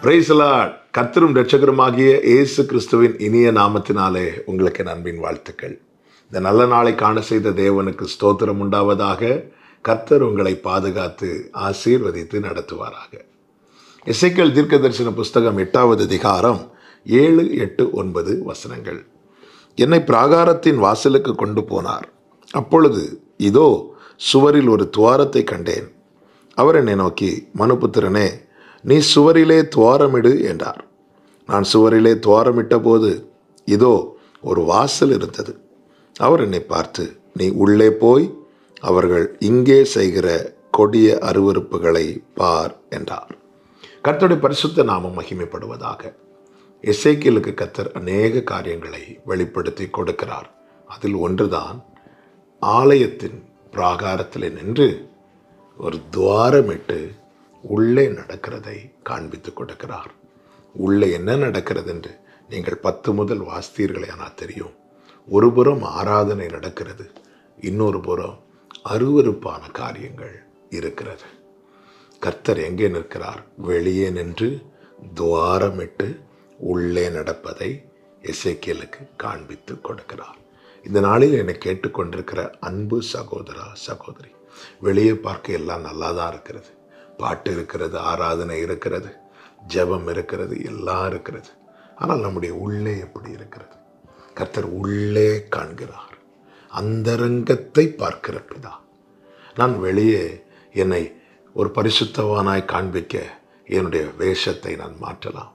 பிரைசலாட் கர்த்தரும் ரட்சகருமாகிய இயேசு கிறிஸ்துவின் இனிய நாமத்தினாலே உங்களுக்கு என் அன்பின் வாழ்த்துக்கள் இந்த நல்ல நாளை காண செய்த தேவனுக்கு ஸ்தோத்திரம் உண்டாவதாக கர்த்தர் உங்களை பாதுகாத்து ஆசீர்வதித்து நடத்துவாராக இசைக்கல் தீர்க்க தரிசன புஸ்தகம் எட்டாவது அதிகாரம் ஏழு எட்டு ஒன்பது வசனங்கள் என்னை பிராகாரத்தின் வாசலுக்கு கொண்டு போனார் அப்பொழுது இதோ சுவரில் ஒரு துவாரத்தை கண்டேன் அவர் என்னை நோக்கி மனுபுத்திரனே நீ சுவரிலே துவாரமிடு என்றார் நான் சுவரிலே துவாரமிட்ட போது இதோ ஒரு வாசல் இருந்தது அவர் என்னை பார்த்து நீ உள்ளே போய் அவர்கள் இங்கே செய்கிற கொடிய அருவருப்புகளை பார் என்றார் கர்த்தருடைய பரிசுத்த நாமம் மகிமைப்படுவதாக எசேக்கியலுக்கு கத்தர் அநேக காரியங்களை வெளிப்படுத்தி கொடுக்கிறார் அதில் ஒன்றுதான் ஆலயத்தின் பிராகாரத்தில் நின்று ஒரு துவாரமிட்டு உள்ளே நடக்கிறதை காண்பித்து கொடுக்கிறார் உள்ளே என்ன நடக்கிறது என்று நீங்கள் பத்து முதல் வாசித்தீர்களே ஆனால் தெரியும் ஒரு புறம் ஆராதனை நடக்கிறது இன்னொரு புறம் அருவருப்பான காரியங்கள் இருக்கிறது கர்த்தர் எங்கே நிற்கிறார் வெளியே நின்று துவாரமிட்டு உள்ளே நடப்பதை எசேக்கியலுக்கு காண்பித்து கொடுக்கிறார் இந்த நாளில் என்னை கேட்டுக்கொண்டிருக்கிற அன்பு சகோதரா சகோதரி வெளியே பார்க்க எல்லாம் நல்லா தான் இருக்கிறது பாட்டு இருக்கிறது ஆராதனை இருக்கிறது ஜெபம் இருக்கிறது எல்லாம் இருக்கிறது ஆனால் நம்முடைய உள்ளே எப்படி இருக்கிறது கர்த்தர் உள்ளே காண்கிறார் அந்தரங்கத்தை பார்க்கிற பிதா நான் வெளியே என்னை ஒரு பரிசுத்தவானாய் காண்பிக்க என்னுடைய வேஷத்தை நான் மாற்றலாம்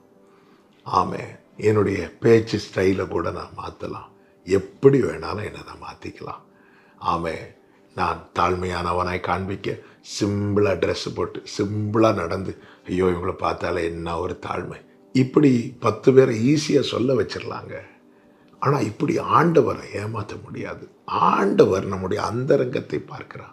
ஆமே என்னுடைய பேச்சு ஸ்டைலை கூட நான் மாற்றலாம் எப்படி வேணாலும் என்னை நான் மாற்றிக்கலாம் ஆமே நான் தாழ்மையானவனாய் காண்பிக்க சிம்பிளாக ட்ரெஸ் போட்டு சிம்பிளாக நடந்து ஐயோ இவங்களை பார்த்தாலே என்ன ஒரு தாழ்மை இப்படி பத்து பேரை ஈஸியாக சொல்ல வச்சிடலாங்க ஆனால் இப்படி ஆண்டவரை ஏமாற்ற முடியாது ஆண்டவர் நம்முடைய அந்தரங்கத்தை பார்க்கிறார்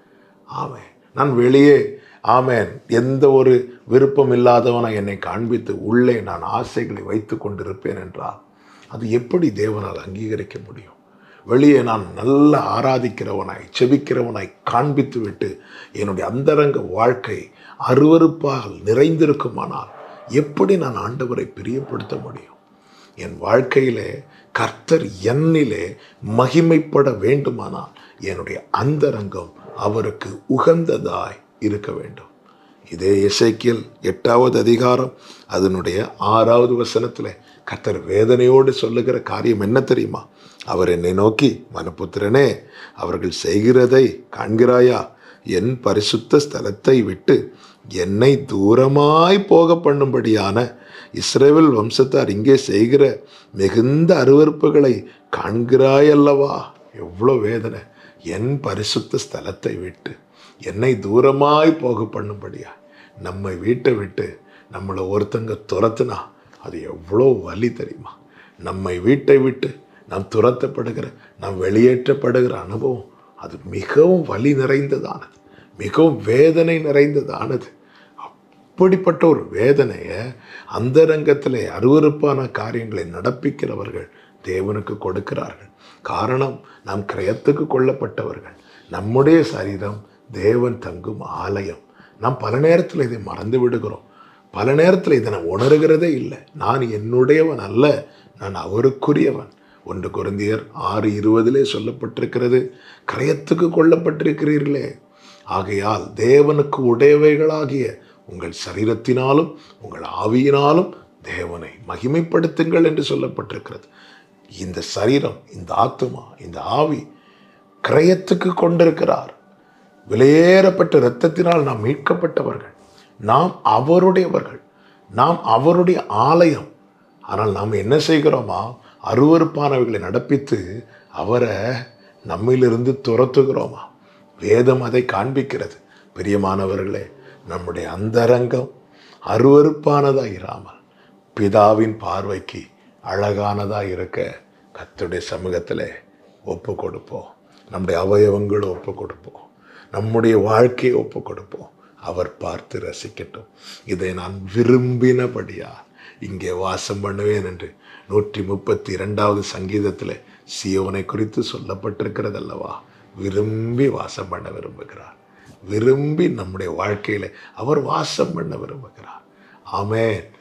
ஆமேன் நான் வெளியே ஆமேன் எந்த ஒரு விருப்பம் இல்லாதவனை என்னை காண்பித்து உள்ளே நான் ஆசைகளை வைத்து கொண்டிருப்பேன் என்றால் அது எப்படி தேவனால் அங்கீகரிக்க முடியும் வெளியே நான் நல்ல ஆராதிக்கிறவனாய் செபிக்கிறவனாய் காண்பித்து விட்டு என்னுடைய அந்தரங்க வாழ்க்கை அருவறுப்பால் நிறைந்திருக்குமானால் எப்படி நான் ஆண்டவரை பிரியப்படுத்த முடியும் என் வாழ்க்கையிலே கர்த்தர் என்னிலே மகிமைப்பட வேண்டுமானால் என்னுடைய அந்தரங்கம் அவருக்கு உகந்ததாய் இருக்க வேண்டும் இதே இசைக்கியல் எட்டாவது அதிகாரம் அதனுடைய ஆறாவது வசனத்தில் கர்த்தர் வேதனையோடு சொல்லுகிற காரியம் என்ன தெரியுமா அவர் என்னை நோக்கி மனுபுத்திரனே அவர்கள் செய்கிறதை காண்கிறாயா என் பரிசுத்த ஸ்தலத்தை விட்டு என்னை தூரமாய் போக பண்ணும்படியான இஸ்ரேல் வம்சத்தார் இங்கே செய்கிற மிகுந்த அருவறுப்புகளை காண்கிறாயல்லவா எவ்வளோ வேதனை என் பரிசுத்த ஸ்தலத்தை விட்டு என்னை தூரமாய் போக பண்ணும்படியா நம்மை வீட்டை விட்டு நம்மளை ஒருத்தங்க துரத்துனா அது எவ்வளோ வலி தெரியுமா நம்மை வீட்டை விட்டு நாம் துரத்தப்படுகிற நாம் வெளியேற்றப்படுகிற அனுபவம் அது மிகவும் வலி நிறைந்ததானது மிகவும் வேதனை நிறைந்ததானது அப்படிப்பட்ட ஒரு வேதனையை அந்தரங்கத்தில் அருவறுப்பான காரியங்களை நடப்பிக்கிறவர்கள் தேவனுக்கு கொடுக்கிறார்கள் காரணம் நாம் கிரயத்துக்கு கொல்லப்பட்டவர்கள் நம்முடைய சரீரம் தேவன் தங்கும் ஆலயம் நாம் பல நேரத்தில் இதை மறந்து விடுகிறோம் பல நேரத்தில் இதை நான் உணர்கிறதே இல்லை நான் என்னுடையவன் அல்ல நான் அவருக்குரியவன் ஒன்று குருந்தியர் ஆறு இருபதிலே சொல்லப்பட்டிருக்கிறது கிரயத்துக்கு கொல்லப்பட்டிருக்கிறீர்களே ஆகையால் தேவனுக்கு உடையவைகளாகிய உங்கள் சரீரத்தினாலும் உங்கள் ஆவியினாலும் தேவனை மகிமைப்படுத்துங்கள் என்று சொல்லப்பட்டிருக்கிறது இந்த சரீரம் இந்த ஆத்மா இந்த ஆவி கிரயத்துக்கு கொண்டிருக்கிறார் விலையேறப்பட்ட இரத்தத்தினால் நாம் மீட்கப்பட்டவர்கள் நாம் அவருடையவர்கள் நாம் அவருடைய ஆலயம் ஆனால் நாம் என்ன செய்கிறோமா அருவறுப்பானவைகளை நடப்பித்து அவரை நம்மிலிருந்து துரத்துகிறோமா வேதம் அதை காண்பிக்கிறது பிரியமானவர்களே நம்முடைய அந்தரங்கம் அருவறுப்பானதாக இராமல் பிதாவின் பார்வைக்கு அழகானதாக இருக்க கத்துடைய சமூகத்தில் ஒப்பு கொடுப்போம் நம்முடைய அவயவங்களை ஒப்பு கொடுப்போம் நம்முடைய வாழ்க்கையை ஒப்பு கொடுப்போம் அவர் பார்த்து ரசிக்கட்டும் இதை நான் விரும்பினபடியா இங்கே வாசம் பண்ணுவேன் என்று நூற்றி முப்பத்தி இரண்டாவது சங்கீதத்தில் சியோனை குறித்து சொல்லப்பட்டிருக்கிறது அல்லவா விரும்பி வாசம் பண்ண விரும்புகிறார் விரும்பி நம்முடைய வாழ்க்கையில் அவர் வாசம் பண்ண விரும்புகிறார் ஆமென்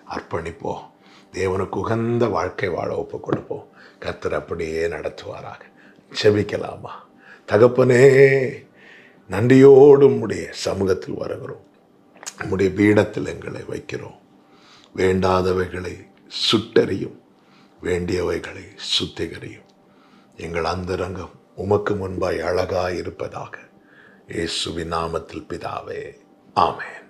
அர்ப்பணிப்போம் தேவனுக்கு உகந்த வாழ்க்கை வாழ ஒப்பு கொடுப்போம் கர்த்தர் அப்படியே நடத்துவாராக செபிக்கலாமா தகப்பனே நன்றியோடு உம்முடைய சமூகத்தில் வருகிறோம் உம்முடைய பீடத்தில் எங்களை வைக்கிறோம் வேண்டாதவைகளை சுட்டறியும் வேண்டியவைகளை சுத்திகரியும் எங்கள் அந்தரங்கம் உமக்கு முன்பாய் அழகாய் இருப்பதாக இயேசுவின் நாமத்தில் பிதாவே ஆமென்